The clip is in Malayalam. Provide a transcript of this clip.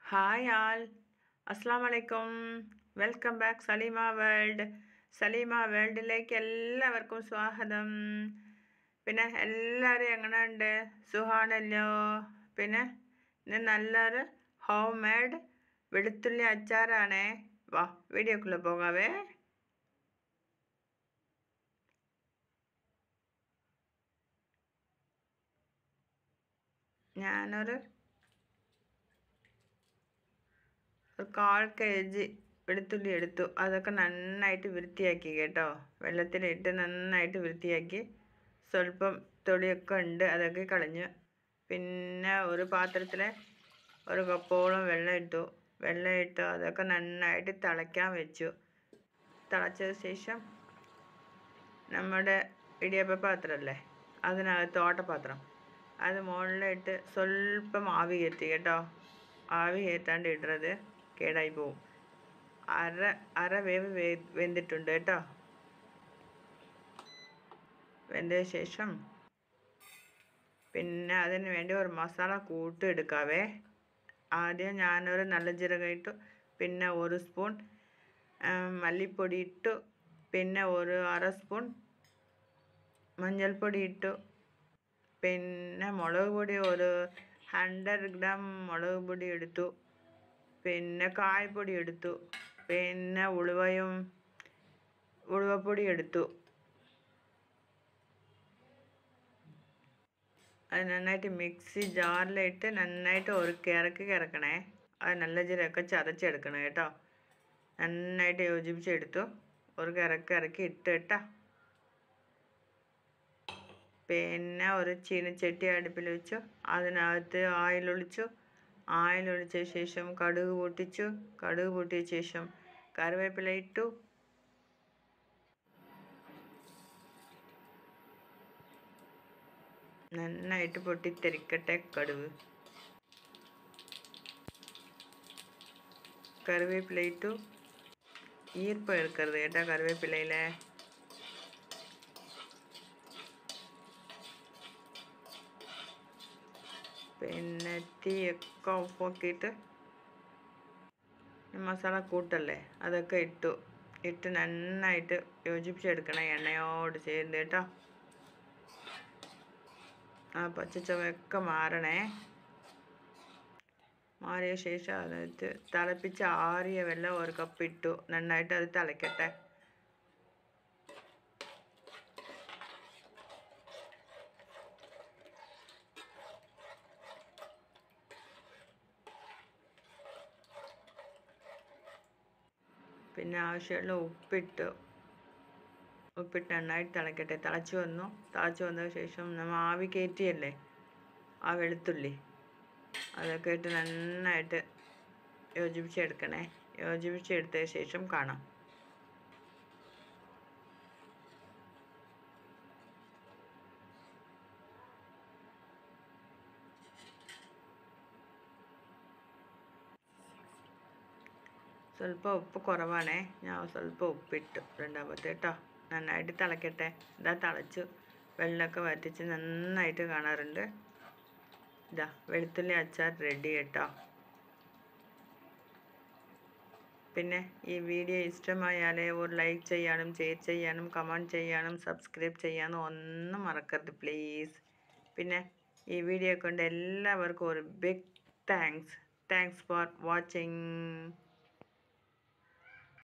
ഹായ് ആൾ അസ്സാം വലൈക്കും welcome back Saleema world Saleema വേൾഡിലേക്ക് എല്ലാവർക്കും സ്വാഗതം പിന്നെ എല്ലാവരും എങ്ങനെയുണ്ട് സുഹാണല്ലോ പിന്നെ ഇന്ന് നല്ലൊരു ഹോം മെയ്ഡ് വെളുത്തുള്ളി അച്ചാറാണേ വാ വീഡിയോക്കുള്ള പോകാവേ ഞാനൊരു ഒരു കാൽ കെ ജി വെളുത്തുള്ളി എടുത്തു അതൊക്കെ നന്നായിട്ട് വൃത്തിയാക്കി കേട്ടോ വെള്ളത്തിലിട്ട് നന്നായിട്ട് വൃത്തിയാക്കി സ്വല്പം തൊളിയൊക്കെ ഉണ്ട് അതൊക്കെ കളഞ്ഞു പിന്നെ ഒരു പാത്രത്തിൽ ഒരു കപ്പോളം വെള്ളം ഇട്ടു വെള്ളം ഇട്ടു അതൊക്കെ നന്നായിട്ട് തിളയ്ക്കാൻ വെച്ചു തിളച്ചതിന് ശേഷം നമ്മുടെ ഇടിയപ്പ പാത്രമല്ലേ അതിനകത്ത് ഓട്ടപാത്രം അത് മുകളിലിട്ട് സ്വല്പം ആവി കയറ്റി കേട്ടോ ആവി കയറ്റാണ്ട് ഇടരുത് കേടായി പോവും അര അര വേവ് വേ വെന്തിട്ടുണ്ട് കേട്ടോ വെന്തതിന് ശേഷം പിന്നെ അതിന് വേണ്ടി ഒരു മസാല കൂട്ട് എടുക്കാവേ ആദ്യം ഞാനൊരു നല്ല ജീരകം ഇട്ടു പിന്നെ ഒരു സ്പൂൺ മല്ലിപ്പൊടി ഇട്ടു പിന്നെ ഒരു അര സ്പൂൺ മഞ്ഞൾപ്പൊടി ഇട്ടു പിന്നെ മുളക് പൊടി ഒരു ഹൺഡ്രഡ് ഗ്രാം മുളക് പൊടി എടുത്തു പിന്നെ കായപ്പൊടി എടുത്തു പിന്നെ ഉലുവയും ഉലുവപ്പൊടി എടുത്തു അത് നന്നായിട്ട് മിക്സി ജാറിലിട്ട് നന്നായിട്ട് ഒരു കിറക്കി കിറക്കണേ അത് നല്ല ജീരകമൊക്കെ ചതച്ചെടുക്കണം കേട്ടോ നന്നായിട്ട് യോജിപ്പിച്ചെടുത്തു ഒരു കിറക്കി ഇറക്കി ഇട്ട് കേട്ടോ പിന്നെ ഒരു ചീനച്ചട്ടി അടുപ്പിൽ വെച്ചു അതിനകത്ത് ആയിലൊളിച്ചു ആയിലൊളിച്ച ശേഷം കടുക് പൊട്ടിച്ചു കടുക് പൊട്ടിയ ശേഷം കറിവേപ്പില ഇട്ടു നന്നായിട്ട് പൊട്ടിത്തെറിക്കട്ടെ കടുക് കറിവേപ്പില ഇട്ടു ഈർപ്പം എടുക്കരുത് കേട്ടോ കറിവേപ്പിലയിലെ പിന്നെ തീയൊക്കെ ഓഫാക്കിയിട്ട് മസാല കൂട്ടല്ലേ അതൊക്കെ ഇട്ടു ഇട്ട് നന്നായിട്ട് യോജിപ്പിച്ചെടുക്കണം എണ്ണയോട് ചേർന്ന് കേട്ടോ ആ പച്ചച്ചവയൊക്കെ മാറണേ മാറിയ ശേഷം അതിനകത്ത് തിളപ്പിച്ച ആറിയ വെള്ളം ഒരു കപ്പ് ഇട്ടു നന്നായിട്ട് അത് തിളയ്ക്കട്ടെ പിന്നെ ആവശ്യമുള്ള ഉപ്പിട്ടു ഉപ്പിട്ട് നന്നായിട്ട് തിളക്കട്ടെ തിളച്ച് വന്നു തിളച്ച് വന്നതിന് ശേഷം നമ്മൾ ആവി കയറ്റിയല്ലേ ആ വെളുത്തുള്ളി അതൊക്കെ ഇട്ട് നന്നായിട്ട് യോജിപ്പിച്ചെടുക്കണേ യോജിപ്പിച്ചെടുത്തതിന് ശേഷം കാണാം സ്വല്പം ഉപ്പ് കുറവാണേ ഞാൻ സ്വല്പം ഉപ്പിട്ടു രണ്ടാമത്തെ കേട്ടോ നന്നായിട്ട് തിളക്കട്ടെ ഇതാ തിളച്ചു വെള്ളമൊക്കെ വറ്റിച്ച് നന്നായിട്ട് കാണാറുണ്ട് ഇതാ വെളുത്തുള്ളി അച്ചാർ റെഡി കേട്ടോ പിന്നെ ഈ വീഡിയോ ഇഷ്ടമായാൽ ഒരു ലൈക്ക് ചെയ്യാനും ഷെയർ ചെയ്യാനും കമൻറ്റ് ചെയ്യാനും സബ്സ്ക്രൈബ് ചെയ്യാനും ഒന്നും മറക്കരുത് പ്ലീസ് പിന്നെ ഈ വീഡിയോ കൊണ്ട് എല്ലാവർക്കും ഒരു big thanks thanks for watching